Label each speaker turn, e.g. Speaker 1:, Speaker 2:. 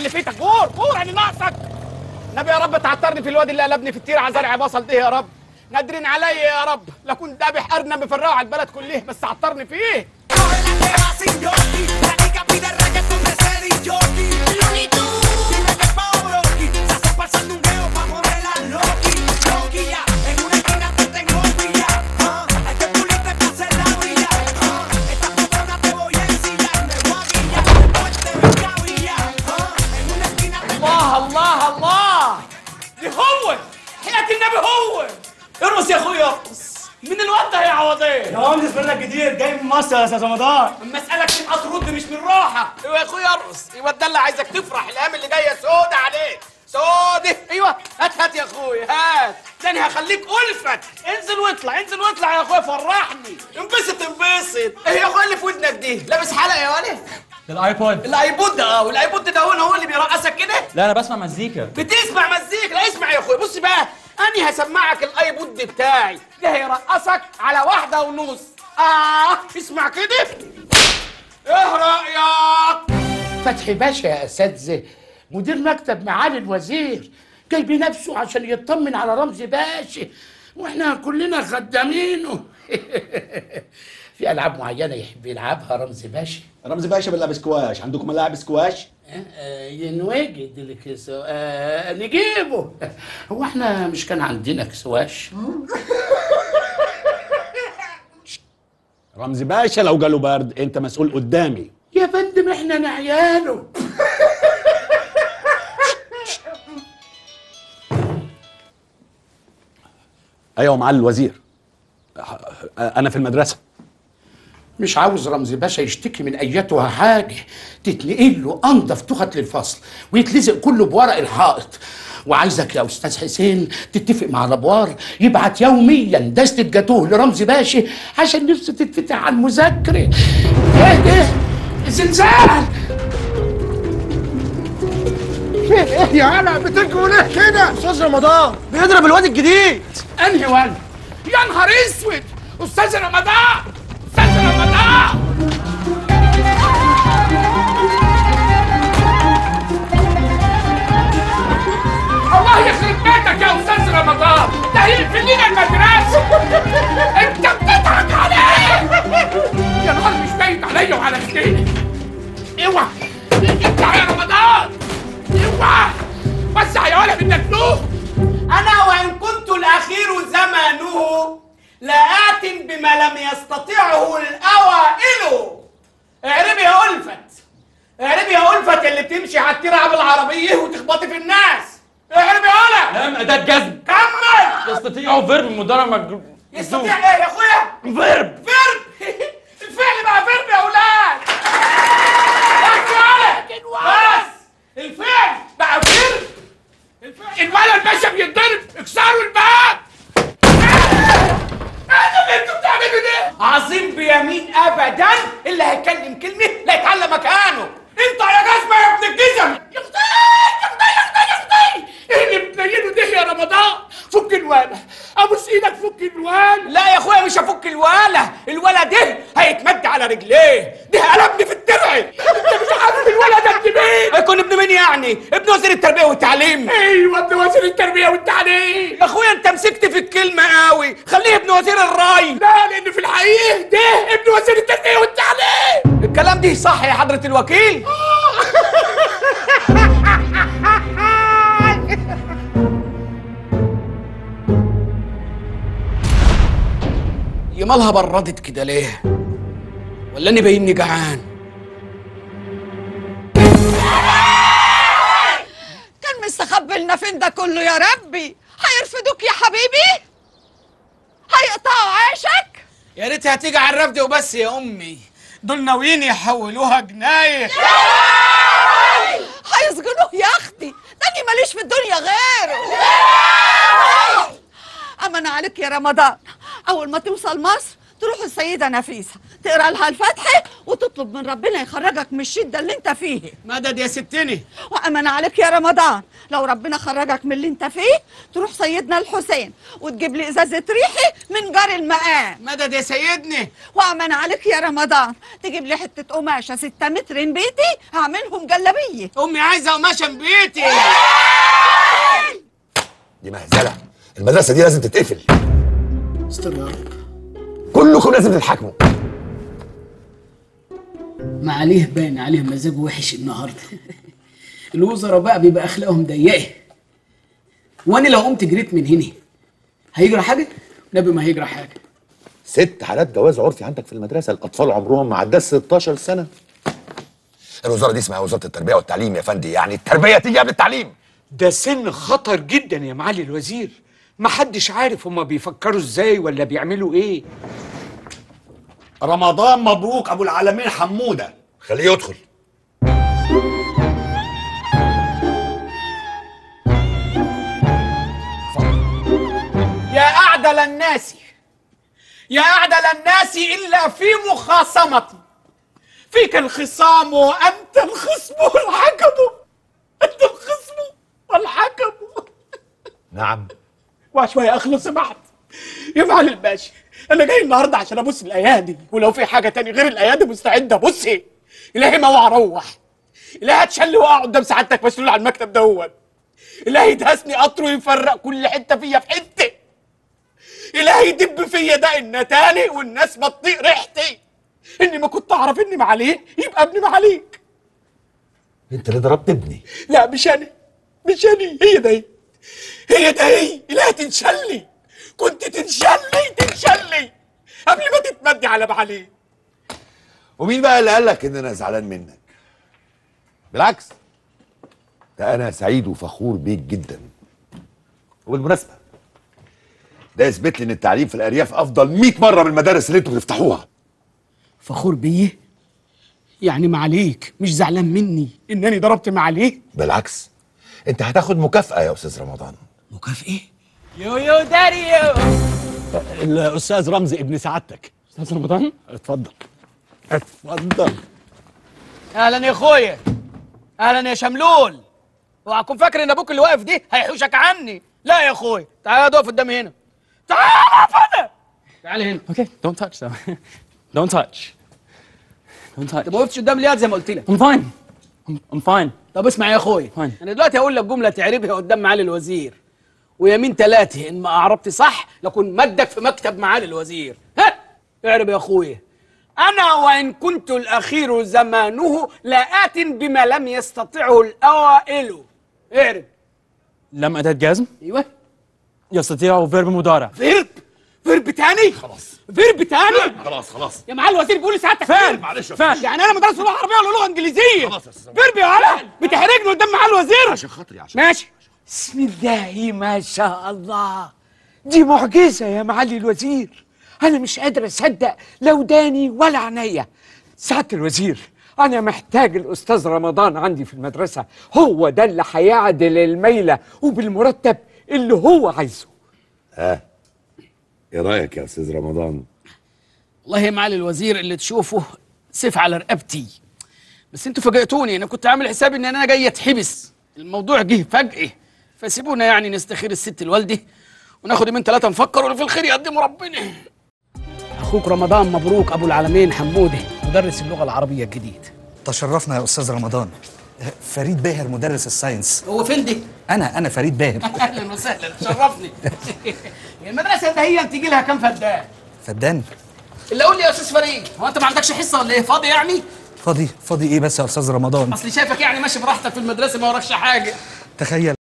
Speaker 1: اللي فيتك غور غور انا ناقصك نبي يا رب تعطرني في الواد اللي قلبني في التير على زرع بصل ده يا رب نادرين عليا يا رب لكنت ذابح ارنب مفرقه على البلد كله بس عطرني فيه الله الله الله دي هو حياة النبي هو ارقص يا اخويا ارقص من الواد ده يا عوضين
Speaker 2: يا مهندس منك جديد جاي من مصر يا استاذ رمضان
Speaker 1: المسألة تبقى ترد مش من راحة ايوه يا اخويا ارقص ايوه ده اللي عايزك تفرح الايام اللي جاية سودة عليك سودة ايوه هات هات يا اخويا هات ده انا هخليك الفت انزل واطلع انزل واطلع يا اخويا فرحني انبسط انبسط ايه يا اخويا اللي في ودنك دي لابس حلقة يا ولد
Speaker 2: الايبود
Speaker 1: الايبود ده اه والايبود ده هو هو اللي بيرقصك كده
Speaker 2: لا انا بسمع مزيكا
Speaker 1: بتسمع مزيكا لا اسمع يا اخويا بص بقى انا هسمعك الايبود بتاعي ده هيرقصك على واحده ونص اه اسمع كده ايه رايك
Speaker 3: فتحي باشا يا اساتذه مدير مكتب معالي الوزير جاي بنفسه عشان يطمن على رمزي باشا واحنا كلنا خدامينه في العاب معينه يحب يلعبها رمزي باشا
Speaker 4: رمزي باشا بيلعب سكواش عندكم ملاعب سكواش
Speaker 3: آه، آه، ينوجد الكسو آه نجيبه هو احنا مش كان عندنا كسواش
Speaker 4: رمزي باشا لو جاله برد انت مسؤول قدامي
Speaker 3: يا فندم احنا نعياله
Speaker 4: ايوه معالي الوزير انا في المدرسه
Speaker 3: مش عاوز رمزي باشا يشتكي من ايتها حاجه تتنقل له انضف تخت للفصل ويتلزق كله بورق الحائط وعايزك يا استاذ حسين تتفق مع الابوار يبعت يوميا دستة جاتوه لرمزي باشا عشان نفسه تتفتح على المذاكره ايه ده زلزال ايه يا هلا بتجروا ليه كده
Speaker 2: استاذ رمضان بيضرب الواد الجديد
Speaker 3: انهي ولد يا نهار اسود استاذ رمضان استاذ رمضان الله يخرب بيتك يا استاذ رمضان ده هيقفل لنا المدرسه انت بتضحك عليه يا نهار مش باين عليا وعلى ايدينا اوعى اطلع يا رمضان اوعى وسع يا ولد منك نوح
Speaker 1: انا وان كنت الاخير زمانه لآت بما لم يستطيعه الاوائل اعربي يا ألفت اعربي يا ألفت اللي بتمشي على الترعه بالعربيه وتخبطي في الناس اعربي يا ولد
Speaker 2: نعم اداه جزم
Speaker 1: كمل
Speaker 2: يستطيع فيرب مضارع مجزوم
Speaker 1: يستطيع ايه يا اخويا
Speaker 2: فيرب
Speaker 1: فيرب الفعل بقى فيرب يا اولاد بس يا ولد بس الفعل بقى فيرب
Speaker 3: الولد باشا بيتضرب اكسروا الباب ايه اللي انتوا بتعملوا ده
Speaker 1: عظيم بيمين ابدا اللي هيتكلم كلمه لا يتعلم مكانه انت يا جزمه يا ابن الجزم
Speaker 3: يا اختي يا اختي يا اختي يا اختي ايه اللي بتنيله ده يا رمضان فك الولا ابوس ايدك فك الولا
Speaker 1: لا يا اخويا مش هفك الولا الولا ده هيتمد على رجليه ده قلبني في الدرع
Speaker 3: انت مش عارف الولا ده ابن مين
Speaker 1: هيكون ابن مين يعني ابن وزير التربيه والتعليم
Speaker 3: ايوه ابن وزير التربيه والتعليم
Speaker 1: يا اخويا انت مسكت في الكلمه قوي خليه ابن وزير الري
Speaker 3: لا لان في الحقيقه ده ابن وزير التربيه والتعليم
Speaker 1: الكلام دي صح يا حضره الوكيل يا مالها بردت كده ليه ولا اني باينني جعان
Speaker 5: كان مستخبي لنا فين ده كله يا ربي هيرفدوك يا حبيبي هيقطعوا عيشك
Speaker 1: يا ريت هتيجي على الرفد وبس يا امي دول ناويين يحولوها جنايه
Speaker 5: هيسجنوه يا اختي ده أنا ماليش في الدنيا غيره امان عليك يا رمضان اول ما توصل مصر تروح السيده نفيسه تقرا لها الفاتحه وتطلب من ربنا يخرجك من الشده اللي انت فيه
Speaker 1: مدد يا ستني
Speaker 5: وأمن عليك يا رمضان لو ربنا خرجك من اللي انت فيه تروح سيدنا الحسين وتجيب لي ازازه ريحي من جار المقام
Speaker 1: مدد يا سيدني
Speaker 5: وأمن عليك يا رمضان تجيب لي حته قماشه 6 متر من بيتي هعملهم جلابيه
Speaker 1: امي عايزه قماشه من بيتي
Speaker 6: دي مهزله المدرسه دي لازم تتقفل
Speaker 7: استر يا رب
Speaker 6: كلكم لازم تتحاكموا
Speaker 7: ما عليه باين عليه مزاجه وحش النهارده الوزراء بقى بيبقى اخلاقهم ضيقه وانا لو قمت جريت من هنا هيجرى حاجه نبي ما هيجرى حاجه
Speaker 6: ست حالات جواز عرفي عندك في المدرسه الاطفال عمرهم ما عداش 16 سنه الوزاره دي اسمها وزاره التربيه والتعليم يا فندي يعني التربيه تيجي قبل التعليم
Speaker 8: ده سن خطر جدا يا معالي الوزير محدش عارف هما بيفكروا ازاي ولا بيعملوا ايه
Speaker 9: رمضان مبروك ابو العالمين حموده
Speaker 6: خليه يدخل
Speaker 1: يا أعدل الناس يا أعدل الناس إلا في مخاصمتي فيك الخصام وأنت الخصم والحكم أنت الخصم والحكم
Speaker 6: نعم
Speaker 1: وشوية أخلص بعد يا معالي الباشا أنا جاي النهاردة عشان أبص الأيادي ولو في حاجة تاني غير الأيادي مستعد أبصها إلهي ما وأروح إلهي هتشلي وأقع قدام سعادتك مسؤول على المكتب دوت إلهي يدهسني قطر ويفرق كل حتة فيا في حتة إلهي يدب فيا ده النتاني والناس ما تطيق ريحتي إني ما كنت أعرف إني معاليه يبقى ابني معاليك
Speaker 6: انت اللي ضربت ابني
Speaker 1: لا مش أنا مش أنا هي ده هي هي ده هي إلهي تنشلي كنت تنشلي تنشلي قبل ما تتمدي على معاليه
Speaker 6: ومين بقى اللي قال لك ان انا زعلان منك بالعكس ده انا سعيد وفخور بيك جدا وبالمناسبه ده يثبت لي ان التعليم في الارياف افضل 100 مره من المدارس اللي انتوا بتفتحوها
Speaker 7: فخور بيه يعني ما عليك مش زعلان مني
Speaker 1: إنني ضربت معاليه
Speaker 6: بالعكس انت هتاخد مكافاه يا استاذ رمضان
Speaker 7: مكافئه
Speaker 1: يو يو داري يو
Speaker 4: الاستاذ رمزي ابن سعادتك
Speaker 2: استاذ رمضان
Speaker 4: اتفضل اتفضل
Speaker 1: اهلا يا اخويا اهلا يا شملول اوعى تكون فاكر ان ابوك اللي واقف دي هيحوشك عني لا يا اخويا تعال اقف قدامي هنا تعال اقف هنا تعال هنا
Speaker 2: اوكي دونت تاتش دونت تاتش دونت
Speaker 1: انت
Speaker 2: تاتش
Speaker 1: ما وقفتش قدام لياد زي ما قلت لك
Speaker 2: I'm fine I'm, I'm fine
Speaker 1: طب اسمع يا اخويا
Speaker 2: فاين.
Speaker 1: انا دلوقتي هقول لك جمله تعرفها قدام معالي الوزير ويمين ثلاثه ان ما اعربت صح لكن مدك في مكتب معالي الوزير ها اعرب يا اخويا انا وان كنت الاخير زمانه لآت بما لم يستطعه الاوائل اعرب
Speaker 2: لم أداة جزم
Speaker 1: ايوه
Speaker 2: يستطيع فيرب مضارع
Speaker 1: فيرب فيرب تاني خلاص فيرب تاني
Speaker 6: خلاص خلاص
Speaker 1: يا معالي الوزير بيقول لي سعادتك
Speaker 2: فعل
Speaker 6: معلش
Speaker 2: فعل
Speaker 1: يعني انا مدرسه لغه عربيه ولا لغه انجليزيه
Speaker 6: خلاص يا أستاذ
Speaker 1: فيرب يا ولد بتحرجني قدام معالي الوزير
Speaker 6: عشان خاطري عشان
Speaker 1: ماشي بسم الله ما شاء الله دي معجزة يا معالي الوزير أنا مش قادر أصدق لا وداني ولا عينيا سعادة الوزير أنا محتاج الأستاذ رمضان عندي في المدرسة هو ده اللي هيعدل الميلة وبالمرتب اللي هو عايزه
Speaker 6: ايه رايك يا استاذ رمضان
Speaker 7: والله يا معالي الوزير اللي تشوفه سيف على رقبتي بس انتوا فاجئتوني انا كنت عامل حسابي ان انا جاي اتحبس الموضوع جه فجأة فسيبونا يعني نستخير الست الوالده وناخد يومين ثلاثة نفكر واللي في الخير يقدمه ربنا اخوك رمضان مبروك ابو العالمين حموده مدرس اللغة العربية الجديد
Speaker 10: تشرفنا يا استاذ رمضان فريد باهر مدرس الساينس
Speaker 7: هو فين دي؟
Speaker 10: انا انا فريد باهر
Speaker 1: أهلا وسهلا شرفني المدرسة ده هي تيجي لها كام فدان
Speaker 10: فدان
Speaker 7: اللي قول لي يا استاذ فريد هو انت ما عندكش حصة ولا ايه فاضي يعني؟
Speaker 10: فاضي فاضي ايه بس يا استاذ رمضان
Speaker 7: اصل شايفك يعني ماشي براحتك في المدرسة ما وراكش حاجة
Speaker 10: تخيل